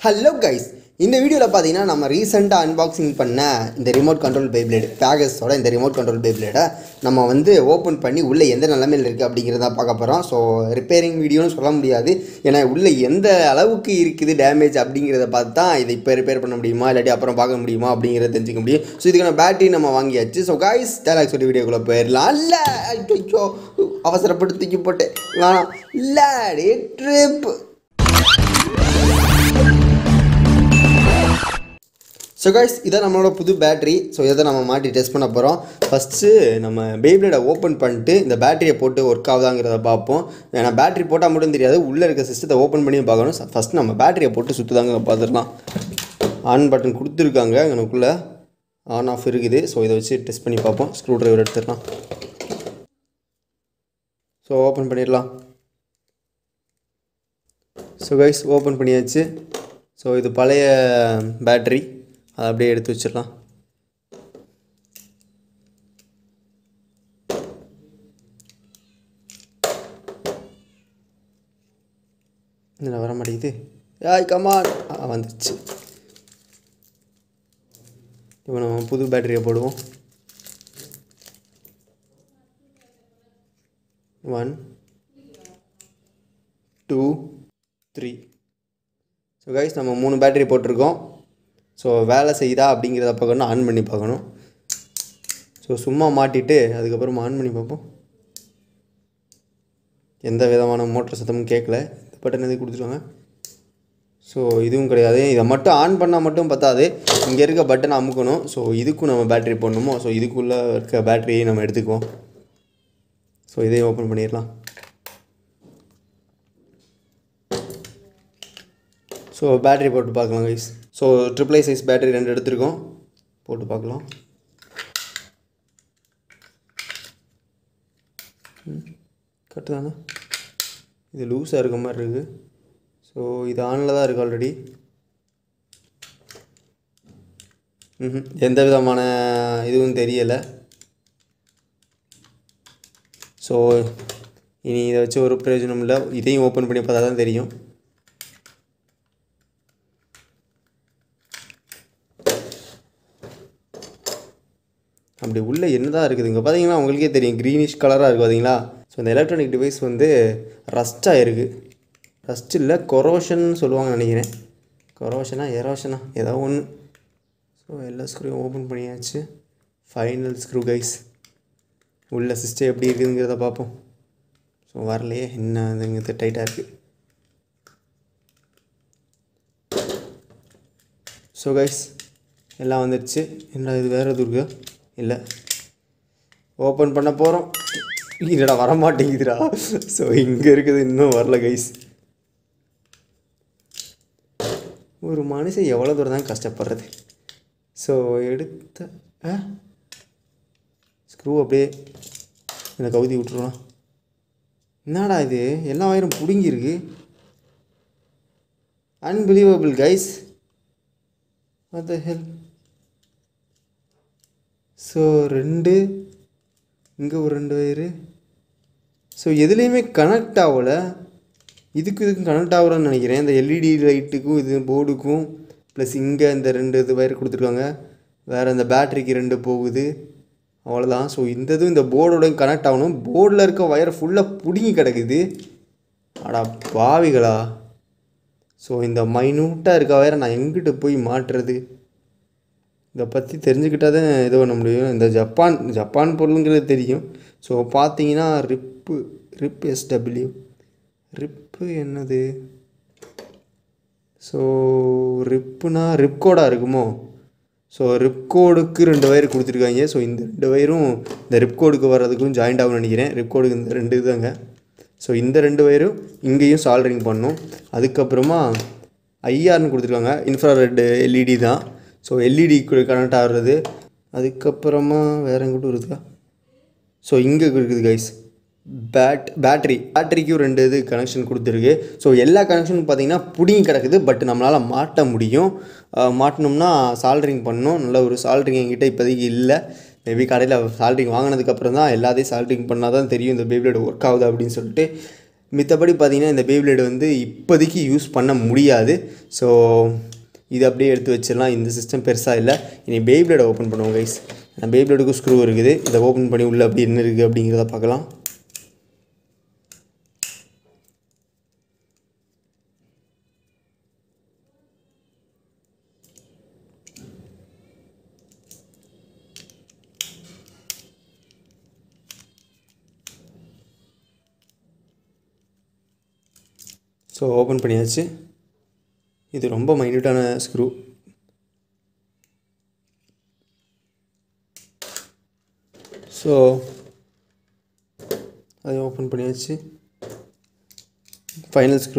hello guys இந்த வீடியோவில் பார்த்தீங்கன்னா நம்ம ரீசெண்டாக அன்பாக்சிங் பண்ண இந்த ரிமோட் கண்ட்ரோல் பைப்ளேடு பேகஸோட இந்த ரிமோட் கண்ட்ரோல் பைப்ளேடை நம்ம வந்து ஓப்பன் பண்ணி உள்ளே எந்த நிலமையில் இருக்குது அப்படிங்கிறத பார்க்க போகிறோம் ஸோ ரிப்பேரிங் வீடியோன்னு சொல்ல முடியாது ஏன்னா உள்ளே எந்த அளவுக்கு இருக்குது டேமேஜ் அப்படிங்கிறத பார்த்து தான் இதை இப்போ ரிப்பேர் பண்ண முடியுமா இல்லாட்டி அப்புறம் பார்க்க முடியுமா அப்படிங்கிறத தெரிஞ்சுக்க முடியும் ஸோ இதுக்கான பேட்டரி நம்ம வாங்கியாச்சு ஸோ காய்ஸ் டேலாக்ஸ் ஒரு வீடியோக்குள்ளே போயிடலாம் இல்லை ஐயோ அவசரப்பட்டு தூக்கி போட்டேன் வேணாம் இல்லை ட்ரிப் ஸோ கைஸ் இதான் நம்மளோட புது பேட்டரி ஸோ இதை நம்ம மாட்டி டெஸ்ட் பண்ண போகிறோம் ஃபஸ்ட்டு நம்ம பேப்ளேடை ஓப்பன் பண்ணிட்டு இந்த பேட்டரியை போட்டு ஒர்க் ஆகுதாங்கிறத பார்ப்போம் ஏன்னா பேட்டரி போட்டால் மட்டும் தெரியாது உள்ளே இருக்க சிஸ்டத்தை ஓப்பன் பண்ணி பார்க்கணும் ஃபஸ்ட் நம்ம பேட்டரியை போட்டு சுற்றுதாங்க பார்த்துடலாம் ஆன் பட்டன் கொடுத்துருக்காங்க எனக்குள்ளே ஆன் ஆஃப் இருக்குது ஸோ இதை வச்சு டெஸ்ட் பண்ணி பார்ப்போம் ஸ்க்ரூ ட்ரைவர் எடுத்துடலாம் ஸோ ஓப்பன் பண்ணிடலாம் ஸோ கைஸ் ஓப்பன் பண்ணியாச்சு ஸோ இது பழைய பேட்ரி அதை அப்படியே எடுத்து வச்சிடலாம் இதில் வர மாட்டேங்குது யாய் கமான் ஆ வந்துருச்சு இப்போ நம்ம புது பேட்டரியை போடுவோம் one two three so guys நம்ம மூணு பேட்டரி போட்டிருக்கோம் ஸோ வேலை செய்யுதா அப்படிங்கிறத பார்க்கணும் ஆன் பண்ணி பார்க்கணும் ஸோ சும்மா மாட்டிட்டு அதுக்கப்புறம் ஆன் பண்ணி பார்ப்போம் எந்த விதமான மோட்டர் சத்தமும் கேட்கல இந்த பட்டன் எதுவும் கொடுத்துருவாங்க ஸோ இதுவும் கிடையாது இதை மட்டும் ஆன் பண்ணால் மட்டும் பத்தாது இங்கே இருக்க பட்டனை அமுக்கணும் ஸோ இதுக்கும் நம்ம பேட்டரி போடணுமோ ஸோ இதுக்குள்ளே இருக்க பேட்டரியை நம்ம எடுத்துக்குவோம் ஸோ இதையும் ஓப்பன் பண்ணிடலாம் ஸோ பேட்டரி போட்டு பார்க்கலாம் கைஸ் ஸோ ட்ரிபிள் ஐ சைஸ் பேட்டரி ரெண்டு எடுத்திருக்கோம் போட்டு பார்க்கலாம் கரெக்டு தானே இது லூஸாக இருக்க மாதிரி இருக்குது ஸோ இது ஆனில் தான் இருக்குது ஆல்ரெடி ம் எந்த விதமான இதுவும் தெரியலை ஸோ இனி இதை வச்சு ஒரு பிரயோஜனம் இல்லை இதையும் ஓப்பன் பண்ணி பார்த்தா தான் தெரியும் அப்படி உள்ளே என்னதான் இருக்குது இங்கே பார்த்தீங்கன்னா உங்களுக்கே தெரியும் க்ரீனிஷ் கலராக இருக்குது பார்த்தீங்களா ஸோ இந்த எலக்ட்ரானிக் டிவைஸ் வந்து ரஸ்ட்டாக இருக்குது ரஸ்ட் இல்லை கொரோஷன் சொல்லுவாங்கன்னு நினைக்கிறேன் கொரோஷனா எரோஷனா ஏதோ ஒன்று ஸோ எல்லா ஸ்க்ரூவும் ஓப்பன் பண்ணியாச்சு ஃபைனல் ஸ்க்ரூ கைஸ் உள்ள சிஸ்டம் எப்படி இருக்குதுங்கிறத பார்ப்போம் ஸோ வரலையே என்ன இதுங்கிறது டைட்டாக இருக்குது ஸோ கைஸ் எல்லாம் வந்துடுச்சு என்ன இது வேறு எதுவும் இருக்கா இல்லை ஓப்பன் பண்ண போகிறோம் இல்லைடா வரமாட்டேங்குதுடா ஸோ இங்கே இருக்குது இன்னும் வரல கைஸ் ஒரு மனுஷன் எவ்வளோ தூரம் தான் கஷ்டப்படுறது ஸோ எடுத்த ஆ ஸ்க்ரூ அப்படியே இந்த கவுதி விட்டுருலாம் என்னடா இது எல்லா வயரும் பிடுங்கியிருக்கு unbelievable guys what the hell so ரெண்டு இங்கே ஒரு ரெண்டு வயரு ஸோ எதுலேயுமே கனெக்ட் ஆகலை இதுக்கு இதுக்கும் கனெக்ட் ஆகுறோன்னு நினைக்கிறேன் இந்த எல்இடி லைட்டுக்கும் இது போர்டுக்கும் ப்ளஸ் இங்கே இந்த ரெண்டு இது வயர் கொடுத்துருக்காங்க வேறு இந்த பேட்ரிக்கு ரெண்டு போகுது அவ்வளோதான் ஸோ இந்த இதுவும் இந்த போர்டோட கனெக்ட் ஆகணும் போர்டில் இருக்க ஒயர் ஃபுல்லாக பிடுங்கி கிடக்குது அடா பாவிகளா ஸோ இந்த மைனூட்டாக இருக்க வயரை நான் எங்கிட்ட போய் மாட்டுறது இதை பற்றி தெரிஞ்சுக்கிட்டால் தான் இது பண்ண முடியும் இந்த ஜப்பான் ஜப்பான் பொருளுங்கிறது தெரியும் ஸோ பார்த்தீங்கன்னா ரிப்பு ரிப் எஸ்டபிள்யூ ரிப்பு என்னது ஸோ ரிப்புனா ரிப்கோடாக இருக்குமோ ஸோ ரிப்கோடுக்கு ரெண்டு வயர் கொடுத்துருக்காங்க ஸோ இந்த ரெண்டு வயரும் இந்த ரிப்கோடுக்கு வர்றதுக்கும் ஜாயிண்ட் ஆகும்னு நினைக்கிறேன் ரிப்கோடுக்கு இந்த ரெண்டு இதுதாங்க ஸோ இந்த ரெண்டு வயரும் இங்கேயும் சால்டரிங் பண்ணணும் அதுக்கப்புறமா ஐஆர்னு கொடுத்துருக்காங்க இன்ஃப்ராரெட் எல்இடி தான் ஸோ எல்இடி கனெக்ட் ஆகுறது அதுக்கப்புறமா வேறு எங்கிட்ட இருக்குதா ஸோ இங்கே இருக்குது கைஸ் பேட் பேட்ரி பேட்டரிக்கும் ரெண்டு இது கனெக்ஷன் கொடுத்துருக்கு ஸோ எல்லா கனெக்ஷனும் பார்த்தீங்கன்னா புடிங்கி கிடக்குது பட் நம்மளால் மாட்ட முடியும் அஹ் மாட்டினோம்னா சால்ட்ரிங் பண்ணணும் நல்ல ஒரு சால்ட்ரிங் என்கிட்ட இப்போதைக்கு இல்லை மேபி கடையில் சால்ட்ரிங் வாங்கினதுக்கப்புறம் தான் எல்லாத்தையும் சால்ட்ரிங் பண்ணால் தான் தெரியும் இந்த பேபியோட ஒர்க் ஆகுது அப்படின்னு சொல்லிட்டு மித்தபடி பார்த்தீங்கன்னா இந்த பேப்ளேடு வந்து இப்போதைக்கு யூஸ் பண்ண முடியாது ஸோ இது அப்படியே எடுத்து வச்சிடலாம் இந்த சிஸ்டம் பெருசாக இல்லை இனி பேப்ளேடை ஓப்பன் பண்ணுவோம் கைஸ் நான் பேப்ளேடுக்கும் ஸ்க்ரூ இருக்குது இதை ஓப்பன் பண்ணி உள்ளே அப்படி என்ன இருக்குது அப்படிங்கிறத பார்க்கலாம் ஸோ ஓப்பன் பண்ணியாச்சு இது ரொம்ப மைன்யூட்டான ஸ்க்ரூ ஸோ அதை ஓப்பன் பண்ணியாச்சு final screw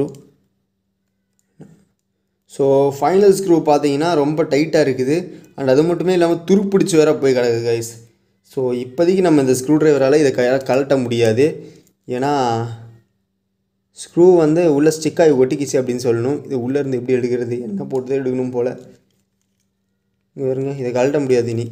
so final screw பார்த்தீங்கன்னா ரொம்ப டைட்டாக இருக்குது அண்ட் அது மட்டுமே இல்லாமல் துருப்பிடிச்சு வேற போய் கிடக்குது கைஸ் ஸோ இப்போதைக்கு நம்ம இந்த ஸ்க்ரூ ட்ரைவரால் இதை க கழட்ட முடியாது ஏன்னா ஸ்க்ரூ வந்து உள்ளே ஸ்டிக்காகி ஒட்டிக்கிச்சு அப்படின்னு சொல்லணும் இது உள்ளே இருந்து எப்படி எடுக்கிறது என்ன போட்டு தான் எடுக்கணும் போல் இங்கே வருங்க இதை கழட்ட முடியாது இனி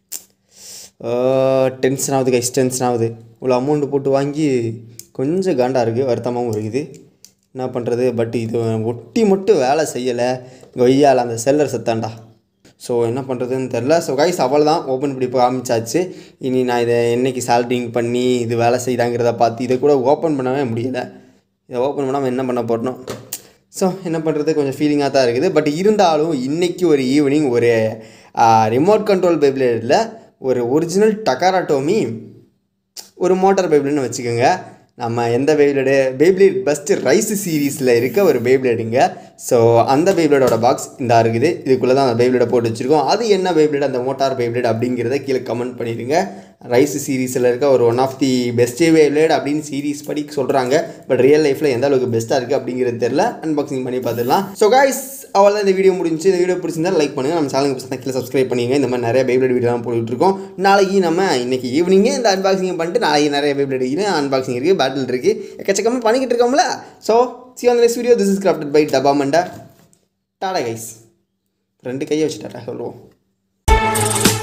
டென்ஷன் ஆகுது கைஸ் டென்ஷன் ஆகுது இவ்வளோ அமௌண்ட்டு போட்டு வாங்கி கொஞ்சம் காண்டாக இருக்குது வருத்தமாகவும் இருக்குது என்ன பண்ணுறது பட் இது ஒட்டி மட்டும் வேலை செய்யலை கொய்யால் அந்த செல்லர் செத்தாண்டா ஸோ என்ன பண்ணுறதுன்னு தெரில ஸோ கைஸ் அவ்வளோதான் ஓப்பன் பண்ணி காமிச்சாச்சு இனி நான் இதை என்னைக்கு சால்ட்ரிங் பண்ணி இது வேலை செய்தாங்கிறத பார்த்து இதை கூட ஓப்பன் பண்ணவே முடியல இதை ஓப்பன் பண்ணாமல் என்ன பண்ண போடணும் ஸோ என்ன பண்ணுறது கொஞ்சம் ஃபீலிங்காக தான் இருக்குது பட் இருந்தாலும் இன்றைக்கி ஒரு ஈவினிங் ஒரு ரிமோட் கண்ட்ரோல் பைப்லேடில் ஒரு ஒரிஜினல் டக்காராட்டோமி ஒரு மோட்டார் பைப்லேட்னு வச்சுக்கோங்க நம்ம எந்த பைப்ளேடு பேப்ளேட் பெஸ்ட் ரைஸ் சீரீஸில் இருக்க ஒரு பைப்ளேடுங்க ஸோ அந்த பைப்ளேடோட பாக்ஸ் இந்த இருக்குது இதுக்குள்ளே தான் அந்த பைப்ளேடை போட்டு வச்சுருக்கோம் அது என்ன பைப்ளேட் அந்த மோட்டார் பைப்ளேட் அப்படிங்கிறத கீழே கமெண்ட் பண்ணிடுங்க ரைஸ் சீரீஸில் இருக்க ஒரு one of the best Beyblade அப்படின்னு சீரீஸ் படி சொல்கிறாங்க பட் ரியல் லைஃப்பில் எந்த அளவுக்கு பெஸ்ட்டாக இருக்குது அப்படிங்கிறது தெரில அன்பாக்சிங் பண்ணி பார்த்துடலாம் ஸோ கைஸ் அவ்வளோதான் இந்த வீடியோ முடிஞ்சு இந்த வீடியோ பிடிச்சிருந்தா லைக் பண்ணுங்கள் நம்ம சேனலுக்கு பிடிச்சா கீழே சப்ஸ்கிரைப் பண்ணிங்க இந்த மாதிரி நிறைய பைப்ளேட் வீடியோலாம் போட்டுட்டு இருக்கோம் நாளைக்கு நம்ம இன்னைக்கு ஈவினிங்கே இந்த அன்பாக்சிங் பண்ணிட்டு நாளைக்கு நிறைய பைப்ளேட் இருக்குது அன்பாக்சிங் இருக்குது பேட்டில் இருக்குது எக்கச்சக்கமாக பண்ணிக்கிட்டு இருக்கோம்ல so see on next video this is crafted by டபா மண்டா டாடா கைஸ் ரெண்டு கையை வச்சு டாடா சொல்லுவோம்